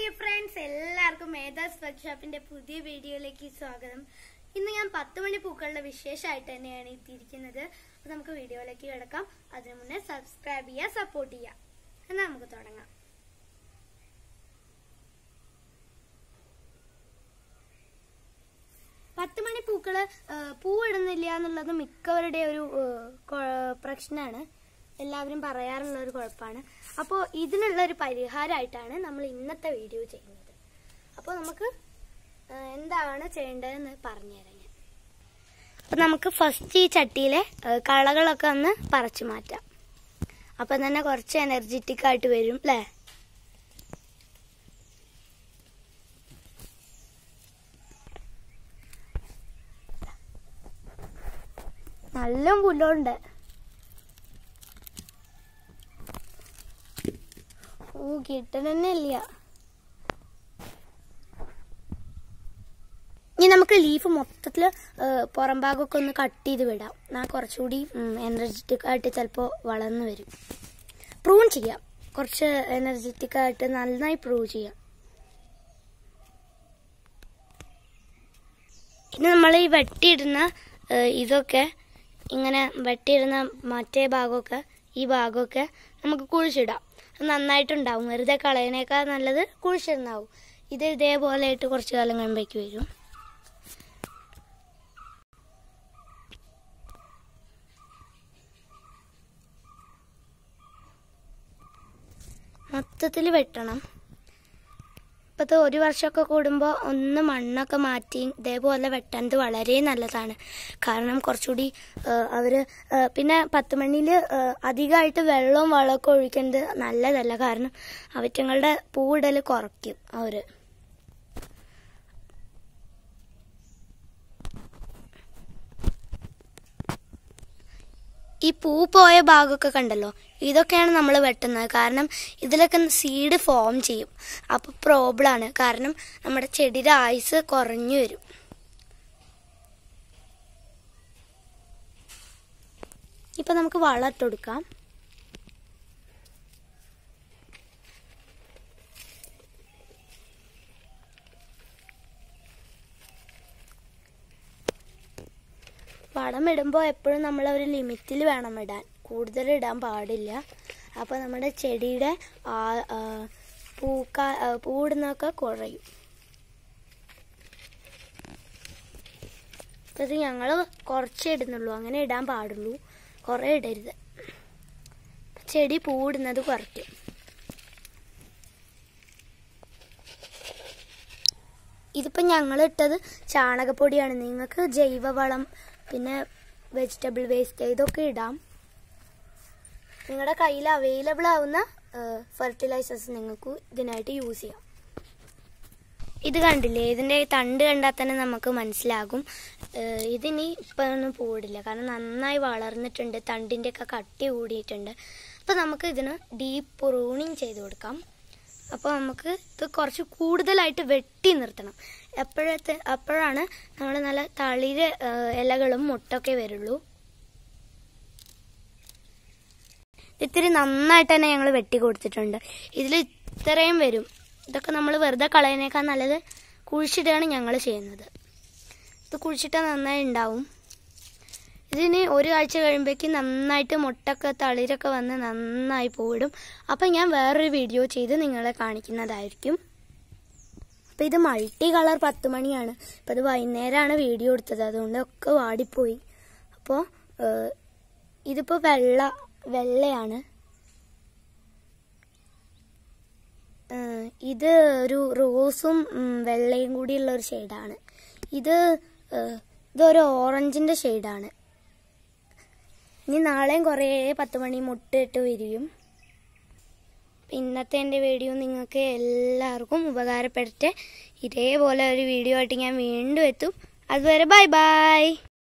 dear friends എല്ലാവർക്കും മേധാസ് വർക്ക്ഷോപ്പിന്റെ പുതിയ വീഡിയോയിലേക്ക് സ്വാഗതം ഇന്ന് ഞാൻ പത്ത് മണി പൂക്കളുടെ വിശേഷമായിട്ട് തന്നെയാണ് എത്തിയിരിക്കുന്നത് അപ്പൊ നമുക്ക് വീഡിയോയിലേക്ക് കിടക്കാം അതിനു മുന്നേ സബ്സ്ക്രൈബ് ചെയ്യുക സപ്പോർട്ട് ചെയ്യുക എന്നാൽ നമുക്ക് തുടങ്ങാം പത്ത് മണി പൂക്കള് ഏഹ്, പൂവിടുന്നില്ല എന്നുള്ളത് മിക്കവരുടെ ഒരു ഏഹ്, കൊ- പ്രശ്നമാണ് എല്ലാവരും പറയാറുള്ള ഒരു കുഴപ്പമാണ് അപ്പോൾ ഇതിനുള്ള ഒരു പരിഹാരമായിട്ടാണ് നമ്മൾ ഇന്നത്തെ വീഡിയോ ചെയ്യുന്നത് അപ്പോൾ നമുക്ക് ഏഹ്, എന്താണ് ചെയ്യേണ്ടതെന്ന് പറഞ്ഞുതരാം ഞാൻ അപ്പം നമുക്ക് ഫസ്റ്റ് ഈ ചട്ടിയിലെ ഏഹ്, കളകളൊക്കെ ഒന്ന് പറിച്ചു മാറ്റാം അപ്പം തന്നെ കുറച്ച് എനർജറ്റിക് ആയിട്ട് വരും അല്ലേ നല്ല പുല്ലുണ്ട് ഓ കിട്ടണന്നെ ഇല്ല ഇനി നമുക്ക് ലീഫ് മൊത്തത്തിൽ പുറം ഭാഗമൊക്കെ ഒന്ന് കട്ട് ചെയ്ത് വിടാം എന്നാൽ കുറച്ചുകൂടി എനർജറ്റിക് ആയിട്ട് ചിലപ്പോൾ വളർന്നു വരും പ്രൂൺ ചെയ്യാം കുറച്ച് എനർജറ്റിക് ആയിട്ട് നന്നായി പ്രൂവ് ചെയ്യാം ഇനി നമ്മൾ ഈ വെട്ടിയിടുന്ന ഏഹ്, ഇതൊക്കെ ഇങ്ങനെ വെട്ടിയിടുന്ന മറ്റേ ഭാഗമൊക്കെ ഈ ഭാഗമൊക്കെ നമുക്ക് കുഴിച്ചിടാം അത് നന്നായിട്ടുണ്ടാവും വെറുതെ കളയണേക്കാൾ നല്ലത് കുഴിച്ചിടുന്നാവും ഇത് ഇതേപോലെ ആയിട്ട് കുറച്ച് കാലം കഴിയുമ്പോഴേക്ക് വരും മൊത്തത്തിൽ വെട്ടണം ഇപ്പോഴത്തെ ഒരു വർഷമൊക്കെ കൂടുമ്പോൾ ഒന്ന് മണ്ണൊക്കെ മാറ്റി ഇതേപോലെ വെട്ടുന്നത് വളരെ നല്ലതാണ് കാരണം കുറച്ചുകൂടി അവർ പിന്നെ പത്ത് മണിയിൽ അധികമായിട്ട് വെള്ളവും വളമൊക്കെ ഒഴിക്കുന്നത് നല്ലതല്ല കാരണം അവറ്റങ്ങളുടെ പൂവിടൽ കുറയ്ക്കും അവർ ഈ പൂ പോയ ഭാഗമൊക്കെ കണ്ടല്ലോ ഇതൊക്കെയാണ് നമ്മൾ വെട്ടുന്നത് കാരണം ഇതിലൊക്കെ സീഡ് ഫോം ചെയ്യും അപ്പോൾ പ്രോബ്ലമാണ് കാരണം നമ്മുടെ ചെടിയുടെ ആയുസ് കുറഞ്ഞു വരും ഇപ്പൊ നമുക്ക് വളം ഇട്ട് കൊടുക്കാം വളം ഇടുമ്പോൾ എപ്പോഴും നമ്മൾ ഒരു ലിമിറ്റിൽ വേണം ഇടാൻ കൂടുതൽ ഇടാൻ പാടില്ല അപ്പോൾ നമ്മുടെ ചെടിയുടെ ആ- ആ, പൂക്ക ആ, പൂവിടുന്നതൊക്കെ കുറയും ഇപ്പം ഇത് ഞങ്ങൾ കുറച്ചേ ഇടുന്നുള്ളൂ അങ്ങനെ ഇടാൻ പാടുള്ളൂ കുറേ ഇടരുത് ചെടി പൂവിടുന്നത് കുറയ്ക്കും ഇതിപ്പോൾ ഞങ്ങൾ ഇട്ടത് ചാണകപ്പൊടിയാണ് നിങ്ങൾക്ക് ജൈവവളം പിന്നെ വെജിറ്റബിൾ വേസ്റ്റ് ഇതൊക്കെ ഇടാം നിങ്ങളുടെ കയ്യിൽ അവൈലബിൾ ആവുന്ന ഫെർട്ടിലൈസേഴ്സ് നിങ്ങൾക്ക് ഇതിനായിട്ട് യൂസ് ചെയ്യാം ഇത് കണ്ടില്ലേ ഇതിൻ്റെ തണ്ട് കണ്ടാൽ തന്നെ നമുക്ക് മനസ്സിലാകും ഏഹ് ഇതിനി ഇപ്പം ഒന്നും പൂടില്ല കാരണം നന്നായി വളർന്നിട്ടുണ്ട് തണ്ടിൻ്റെ ഒക്കെ കട്ടി കൂടിയിട്ടുണ്ട് അപ്പം നമുക്ക് ഇതിന് ഡീപ്പ് പ്രൂണിങ് ചെയ്ത് കൊടുക്കാം അപ്പോൾ നമുക്ക് ഇത് കുറച്ച് കൂടുതലായിട്ട് വെട്ടി നിർത്തണം എപ്പോഴത്തെ അപ്പോഴാണ് നമ്മൾ നല്ല തളിര് ഏഹ് ഇലകളും മുട്ടൊക്കെ വരുള്ളൂ ഇത്തിരി നന്നായിട്ട് തന്നെ ഞങ്ങൾ വെട്ടി കൊടുത്തിട്ടുണ്ട് ഇതിൽ ഇത്രയും വരും ഇതൊക്കെ നമ്മൾ വെറുതെ കളയുന്നേക്കാൾ നല്ലത് കുഴിച്ചിടുകയാണ് ഞങ്ങൾ ചെയ്യുന്നത് ഇത് കുഴിച്ചിട്ടാൽ നന്നായി ഉണ്ടാവും ഇതിന് ഒരു ആഴ്ച കഴിയുമ്പോഴേക്കും നന്നായിട്ട് മുട്ടൊക്കെ തളിരൊക്കെ വന്ന് നന്നായി പൂവിടും അപ്പം ഞാൻ വേറൊരു വീഡിയോ ചെയ്ത് നിങ്ങളെ കാണിക്കുന്നതായിരിക്കും അപ്പം ഇത് മൾട്ടി കളർ പത്ത് മണിയാണ് അപ്പം ഇത് വൈകുന്നേരമാണ് വീഡിയോ എടുത്തത് അതുകൊണ്ട് ഒക്കെ വാടിപ്പോയി അപ്പോൾ ഇതിപ്പോൾ വെള്ള വെള്ളയാണ് ഏഹ് ഇത് ഒരു റോസും ഉം, വെള്ളയും കൂടിയുള്ള ഒരു ഷെയ്ഡാണ് ഇത് ഏഹ്, ഇതൊരു ഓറഞ്ചിന്റെ ഷെയ്ഡാണ് ഇനി നാളെയും കുറേ പത്ത് മണി മുട്ടിട്ട് വിരിയും ഇന്നത്തെ എൻ്റെ വീഡിയോ നിങ്ങൾക്ക് എല്ലാവർക്കും ഉപകാരപ്പെടട്ടെ ഇതേപോലെ ഒരു വീഡിയോ ആയിട്ട് ഞാൻ വീണ്ടും എത്തും അതുവരെ ബൈ ബൈ